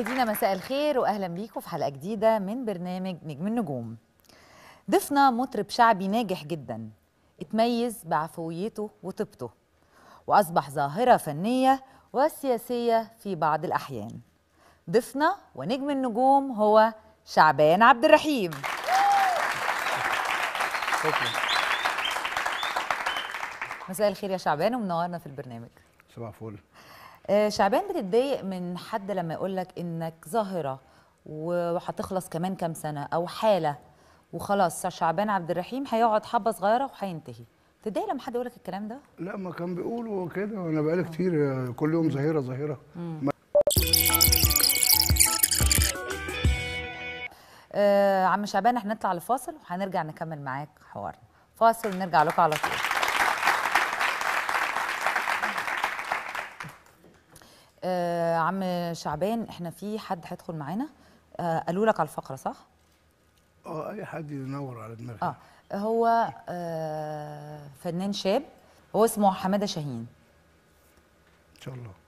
مشاهدينا مساء الخير واهلا بيكم في حلقه جديده من برنامج نجم النجوم ضيفنا مطرب شعبي ناجح جدا اتميز بعفويته وطيبته واصبح ظاهره فنيه وسياسيه في بعض الاحيان ضيفنا ونجم النجوم هو شعبان عبد الرحيم مساء الخير يا شعبان ومنورنا في البرنامج صباح الفل آه، شعبان بتتضايق من حد لما يقول لك انك ظاهره وهتخلص كمان كام سنه او حاله وخلاص شعبان عبد الرحيم هيقعد حبه صغيره وهينتهي تتضايق لما حد يقول لك الكلام ده لا ما كان بيقولوا كده وانا بقالي كتير كل يوم ظاهره ظاهره ما- آه عم شعبان احنا نطلع لفاصل وهنرجع نكمل معاك حوارنا فاصل ونرجع لكم على طول آه عم شعبان احنا في حد هيدخل معانا آه قالوا لك على الفقره صح اه اي حد ينور على دماغي اه هو آه فنان شاب هو اسمه حماده شاهين ان شاء الله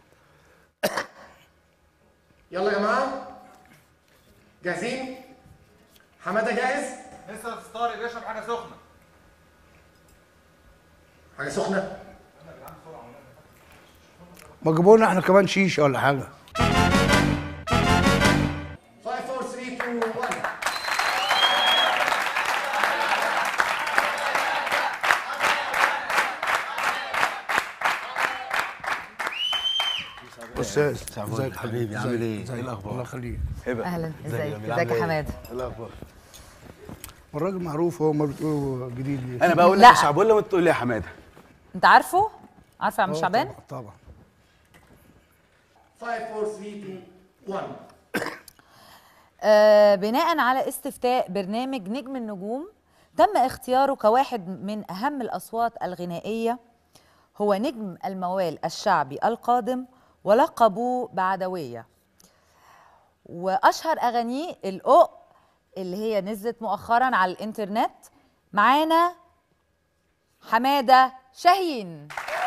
يلا يا جماعه جاهزين حماده جاهز لسه طارق بيشرب حاجه سخنه حاجه سخنه ما جيبوا لنا احنا كمان شيشه ولا حاجه 5 4 3 2 1 استاذ سعفان ازيك حبيبي، عامل ايه؟ ازيك ايه الأخبار؟ الله يخليك هبه اهلا ازيك جميل؟ ازيك عاملة يا ايه؟ حماده ايه الاخبار الراجل معروف هو ما بتقولوا جديد ليه انا بقول لك لا. يا شعبولة وانت تقول لي يا حماده انت عارفه عارفه يا عم آه، شعبان طبعا طبعا 5 4 3 2 1 آه بناء على استفتاء برنامج نجم النجوم تم اختياره كواحد من اهم الاصوات الغنائيه هو نجم الموال الشعبي القادم ولقبوه بعدويه واشهر اغانيه الأق اللي هي نزلت مؤخرا على الانترنت معانا حماده شاهين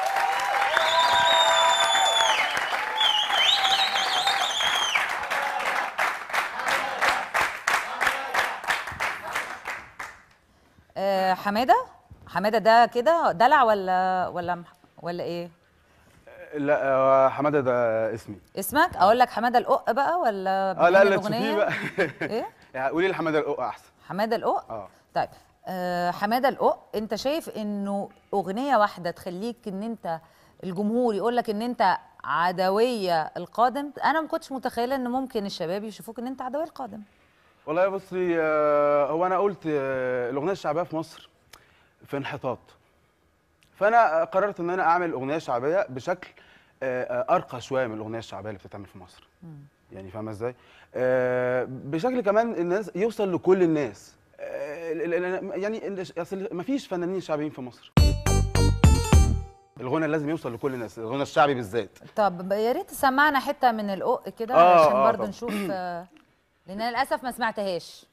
آه حماده حماده ده كده دلع ولا ولا مح- ولا ايه لا آه، حماده ده اسمي اسمك اقول لك حماده الأق بقى ولا اه لا بنغني لا الأغنية؟ تشوفيه بقى ايه يعني قولي لي حماده الأقع احسن حماده الأق اه طيب آه حماده الأق انت شايف انه اغنيه واحده تخليك ان انت الجمهور يقول لك ان انت عدويه القادم انا ما كنتش متخيله ان ممكن الشباب يشوفوك ان انت عدويه القادم والله بصي آه، هو انا قلت آه، الاغنيه الشعبيه في مصر في انحطاط فانا قررت ان انا اعمل اغنيه شعبيه بشكل آه، آه، ارقى شويه من الاغنيه الشعبيه اللي بتتعمل في مصر يعني فاهمه ازاي آه، بشكل كمان الناس يوصل لكل الناس آه، ال- ال- ال- يعني ال- اصل مفيش فنانين شعبيين في مصر الغنى لازم يوصل لكل الناس الغنى الشعبي بالذات طب يا ريت تسمعنا حته من الأق كده آه، عشان آه، برضه طبعا. نشوف آه، لان انا للاسف ما سمعتهاش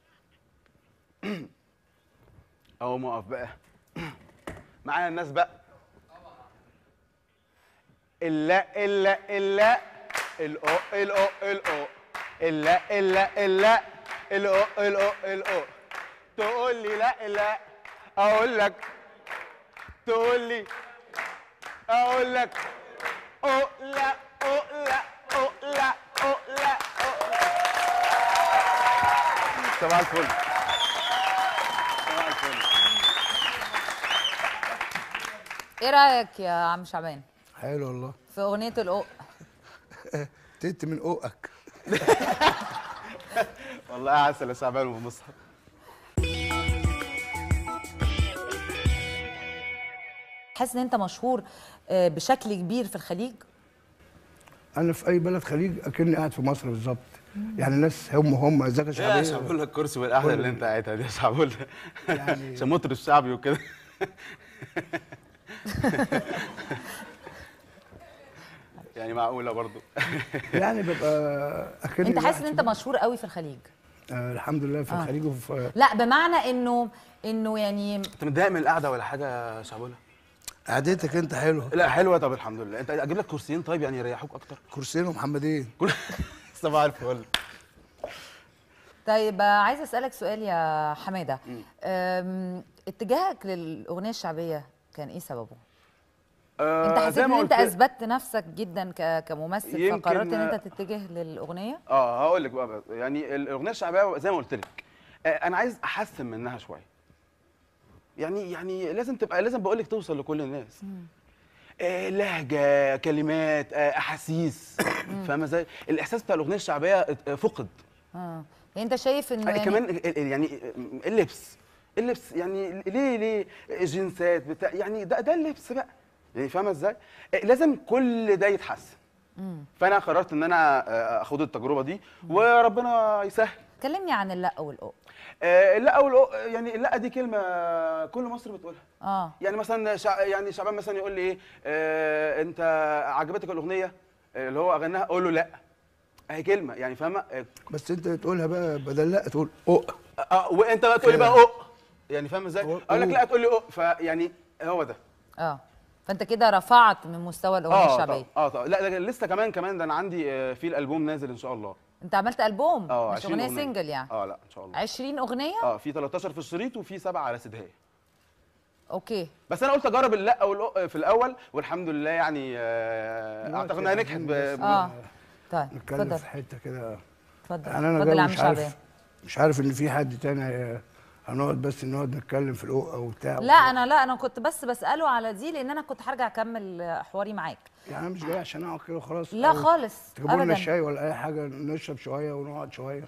اهو موقف بقى معانا الناس بقى الا الا الا الأو الأو الأو الا الا الا الأو الأو الأو تقول لي لا لا اقول لك تقول لي اقول لك او لا او لا او لا او لا أو. صباح الفل صباح الفل ايه رايك يا عم شعبان حلو والله في اغنيه الأق تت من اوقك والله عسل يا شعبان ومصحف حاسس ان انت مشهور آه، بشكل كبير في الخليج انا في اي بلد خليج اكني قاعد في مصر بالظبط يعني الناس هم هم ازيك يا يا شعبيه شعبولة الكرسي والقعده اللي انت قاعدها دي يا شعبولة يعني- عشان مطرب الشعبي وكده يعني معقوله برضو يعني ببقى اكني انت حاسس قاعد ان في انت مشهور قوي في الخليج آه الحمد لله في الخليج وفي لا بمعنى انه انه يعني انت متضايق من القعده ولا حاجه يا شعبولة قعدتك انت حلوه لا حلوه طب الحمد لله انت اجيب لك كرسيين طيب يعني يريحوك اكتر كرسيين ومحمدين كل صباح الفل طيب آه، عايزه اسالك سؤال يا حماده أم، اتجاهك للاغنيه الشعبيه كان ايه سببه انت حسيت زي ان ما انت قلت- اثبتت نفسك جدا ك- كممثل يمكن- فقررت ان انت تتجه للاغنيه اه هقول لك بقى بقى. يعني الاغنيه الشعبيه زي ما قلت لك آه، انا عايز احسن منها شويه يعني يعني لازم تبقى لازم بقول لك توصل لكل الناس آه لهجه كلمات آه احاسيس فاهمه ازاي الاحساس بتاع الاغنيه الشعبيه ات- فقد اه يعني انت شايف انه يعني يعني كمان ال- ال- يعني اللبس اللبس يعني ليه ليه جنسات بتاع يعني ده ده اللبس بقى يعني فاهمه ازاي آه، لازم كل ده يتحسن فانا قررت ان انا آه، اخد التجربه دي وربنا يسهل كلمني عن اللق والقق آه، لا او يعني لا دي كلمه كل مصر بتقولها اه يعني مثلا شع... يعني شعبان مثلا يقول لي ايه آه انت عجبتك الاغنيه آه، اللي هو اغناها اقول له لا اهي كلمه يعني فاهمه آه، بس انت تقولها بقى بدل لا تقول أق اه وانت بقى تقول لي بقى اق يعني فاهم ازاي أق. اقول لك لا تقول لي اق فيعني هو ده اه فانت كده رفعت من مستوى الاغنيه اه الشعبيه طبعا اه طبعا لا ده لسه كمان كمان ده انا عندي آه، في الالبوم نازل ان شاء الله انت عملت البوم اه مش 20 اغنيه سنجل يعني اه لا ان شاء الله 20 اغنيه اه في 13 في الشريط وفي سبعه على سدهيه اوكي بس انا قلت اجرب اللا والأق في الاول والحمد لله يعني آه، دلوقتي اعتقد انها نجحت ب... عايزين ب- اه طيب نتكلم اتفضل في حته كده اتفضل يعني انا اتفضل يا جاي عم مش شعبان عارف مش عارف ان في حد تاني آه، هنقعد بس نقعد نتكلم في الأق وبتاع لا انا لا انا كنت بس بساله على دي لان انا كنت هرجع اكمل حواري معاك يعني انا مش جاي عشان اقعد كده وخلاص لا أو خالص تجيبوا لنا ابدا شاي ولا اي حاجه نشرب شويه ونقعد شويه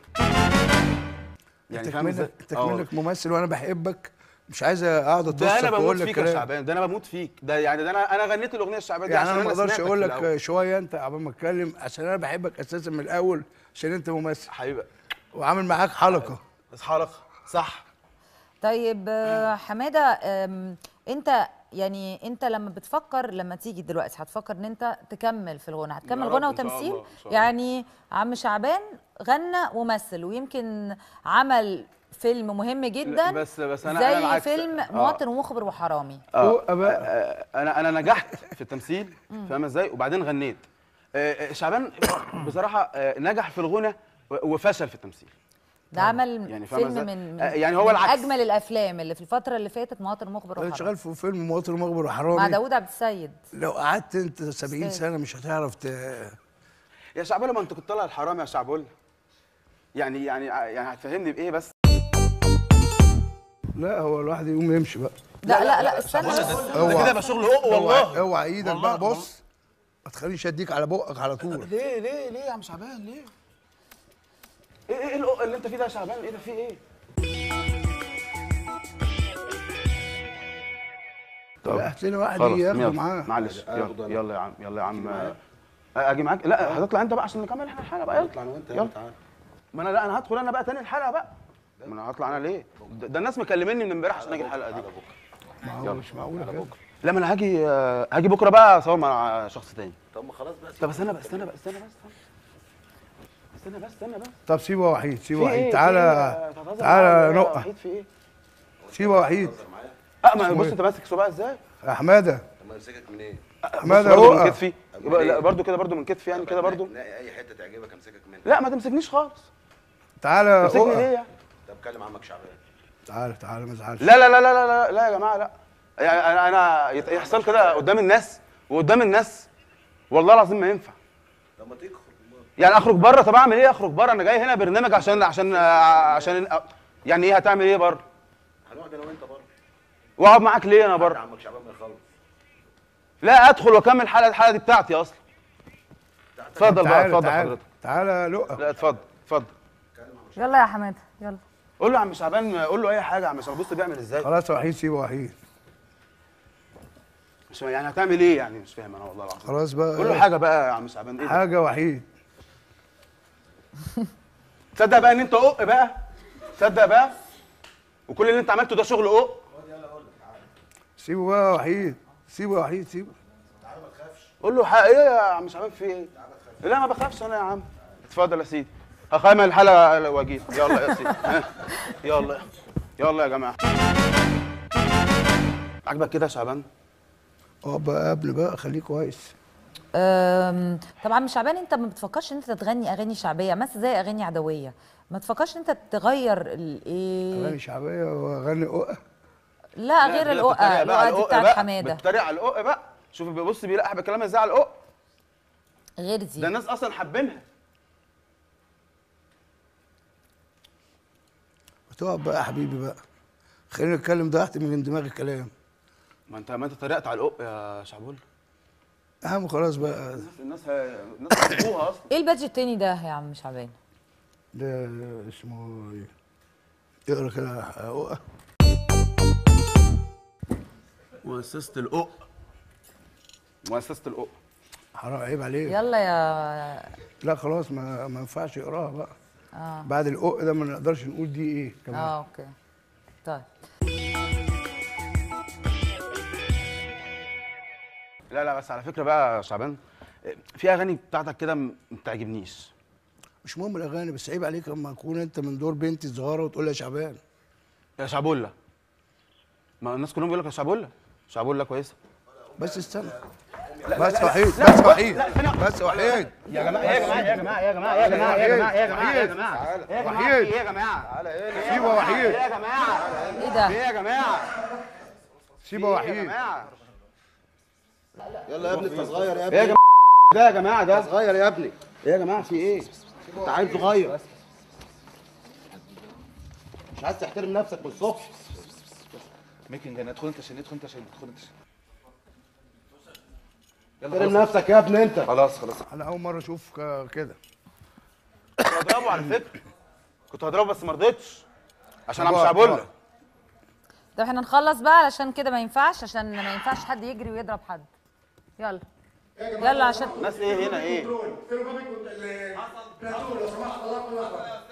يعني انت فاهم ازاي كمنك انت آه. كمنك ممثل وانا بحبك مش عايز اقعد ده انا اتصل بموت واقول لك فيك يا كلام شعبان ده انا بموت فيك ده يعني ده انا انا غنيت الاغنيه الشعبيه دي يعني عشان انا ما اقدرش سمعتك اقول في لك الأول. شويه انت قبل ما اتكلم عشان انا بحبك اساسا من الاول عشان انت ممثل حبيبي وعامل معاك حلقه بس حلقه صح طيب آه، حماده آم، انت يعني انت لما بتفكر لما تيجي دلوقتي هتفكر ان انت تكمل في الغنى هتكمل يا غنى رب إن شاء وتمثيل الله، إن شاء الله. يعني عم شعبان غنى ومثل ويمكن عمل فيلم مهم جدا بس- بس أنا- أنا زي العكس. فيلم آه. مواطن ومخبر وحرامي اه أق بقى. آه، انا انا نجحت في التمثيل فاهم ازاي وبعدين غنيت آه، آه، شعبان بصراحه آه، نجح في الغنى و- وفشل في التمثيل ده عمل يعني فاهمة فيلم إزاي؟ من, من آه، يعني هو من العكس. اجمل الافلام اللي في الفتره اللي فاتت مواطن ومخبر انا وحرامي شغال في فيلم مواطن مخبر مع وحرامي داوود عبد السيد لو قعدت انت 70 أستاذ. سنه مش هتعرف ت... يا شعبان ما انت كنت طالع الحرام يا شعبول يعني يعني يعني هتفهمني بايه بس لا هو الواحد يقوم يمشي بقى لا لا لا استنى بس. ده كده يبقى شغل قق اوعى والله اوعى ايدك والله. بقى بص ما تخلينيش اديك على بقك على طول ليه ليه ليه يا عم شعبان ليه ايه ايه القق اللي انت فيه ده يا شعبان ايه ده فيه ايه لا هات لنا واحد خلاص ياخده يلا، معاه معلش يلا يلا يا عم يلا يا عم آه، اجي معاك لا هتطلع انت بقى عشان نكمل احنا الحلقه بقى يلا اطلع انا وانت يلا. يلا تعالى ما انا لا انا هدخل انا بقى تاني الحلقه بقى ما انا هطلع انا ليه ده, ده الناس مكلميني من امبارح عشان اجي الحلقه دي ما هو مش معقول كده لا ما انا هاجي آه، هاجي بكره بقى اصور مع شخص تاني طب ما خلاص بقى طب استنى بقى استنى بقى استنى بس استنى بس استنى بس طب سيبه وحيد سيبه في وحيد ايه تعالى في إيه؟ تعالى يا نقع وحيد في ايه سيبه وحيد اه ما بص إيه؟ انت ماسك صباعي ازاي يا حماده طب ما امسكك منين؟ حماده برضه من اهو كتفي يبقى لا برضه كده برضه من كتفي يعني كده برضه لا اي حته تعجبك امسكك منها لا ما تمسكنيش خالص تعالى تمسكني ليه اقع يعني طب كلم عمك شعبان تعالى تعالى ما تزعلش لا لا لا لا لا لا يا جماعه لا يعني انا انا يت- يحصل كده قدام الناس وقدام الناس والله العظيم ما ينفع طب ما تدخل يعني اخرج بره طب اعمل ايه اخرج بره انا جاي هنا برنامج عشان عشان عشان يعني ايه هتعمل ايه بره هنقعد انا وانت بره واقعد معاك ليه انا بره عمك شعبان ما يخلص لا ادخل واكمل الحلقه الحلقه دي بتاعتي اصلا اتفضل بقى تعالى اتفضل تعالى حضرتك تعالى لقى لا اتفضل اتفضل يلا يا حماده يلا قول له يا عم شعبان قول له اي حاجه يا عم شعبان بص بيعمل ازاي خلاص يا وحيد سيبه وحيد مش يعني هتعمل ايه يعني مش فاهم انا والله العظيم خلاص بقى قول له حاجه بقى يا عم شعبان ايه ده؟ حاجه وحيد تصدق بقى ان انت قق بقى تصدق بقى وكل اللي انت عملته ده شغل قق سيبه بقى يا وحيد سيبه يا وحيد سيبه قول له حق ايه يا عم شعبان في ايه لا ما بخافش انا يا عم اتفضل يا سيدي هخيم الحلقه واجيب يلا يا سيدي ها. يلا يلا يا جماعه عجبك كده يا شعبان اه بقى قبل بقى خليك كويس أم، طبعا مش شعبان انت ما بتفكرش ان انت تغني اغاني شعبيه مثلا زي اغاني عدويه ما تفكرش ان انت تغير الايه اغاني شعبيه واغاني قوقه لا غير كده الققه بتتريق بقى على الققه دي القق بتاعت بقى. حماده بتتريق على القق بقى شوف بيبص بيلقح بكلام ازاي على القق غير ده دي الناس اصلا حابينها تقعد بقى يا حبيبي بقى خلينا نتكلم ده تحت من دماغ الكلام ما انت ما انت اتريقت على القق يا شعبول اهم خلاص بقى الناس ه... الناس هتحبوها اصلا ايه البادج التاني ده يا عم شعبان ده اسمه ايه اقرا كده قوقه مؤسسه القق مؤسسه القق حرام عيب عليك يلا يا لا خلاص ما ما ينفعش يقراها بقى اه بعد القق ده ما نقدرش نقول دي ايه كمان اه اوكي طيب لا لا بس على فكره بقى يا شعبان في اغاني بتاعتك كده ما بتعجبنيش مش مهم الاغاني بس عيب عليك لما تكون انت من دور بنتي الصغيره وتقول لي يا شعبان يا شعبولة ما الناس كلهم بيقول لك يا شعبولة شعبولة كويسه بس استنى بس وحيد بس وحيد بس وحيد يا جماعه يا جماعه يا جماعه يا جماعه يا جماعه يا جماعه يا جماعه يا جماعه يا جماعه وحيد يا جماعه سيبه وحيد يا جماعه ايه ده يا جماعه سيبه يا وحيد جماعه يلا يا ابني انت صغير يا يا ابني جماعه ده يا جماعه ده صغير يا ابني يا جماعه في ايه انت عيل صغير مش عايز تحترم نفسك من الصبح ميكنج انا ادخل انت عشان ادخل انت عشان ادخل انت عشان احترم نفسك يا ابني انت خلاص خلاص انا اول مره اشوف ك- كده كنت هضربه على فكره كنت هضربه بس ما رضيتش عشان انا مش طبعا، شعبولة طبعا. طب احنا نخلص بقى علشان كده ما ينفعش عشان ما ينفعش حد يجري ويضرب حد يلا يلا عشان الناس ايه هنا ايه فين البابيك البلاتون لو سمحت الله كل واحد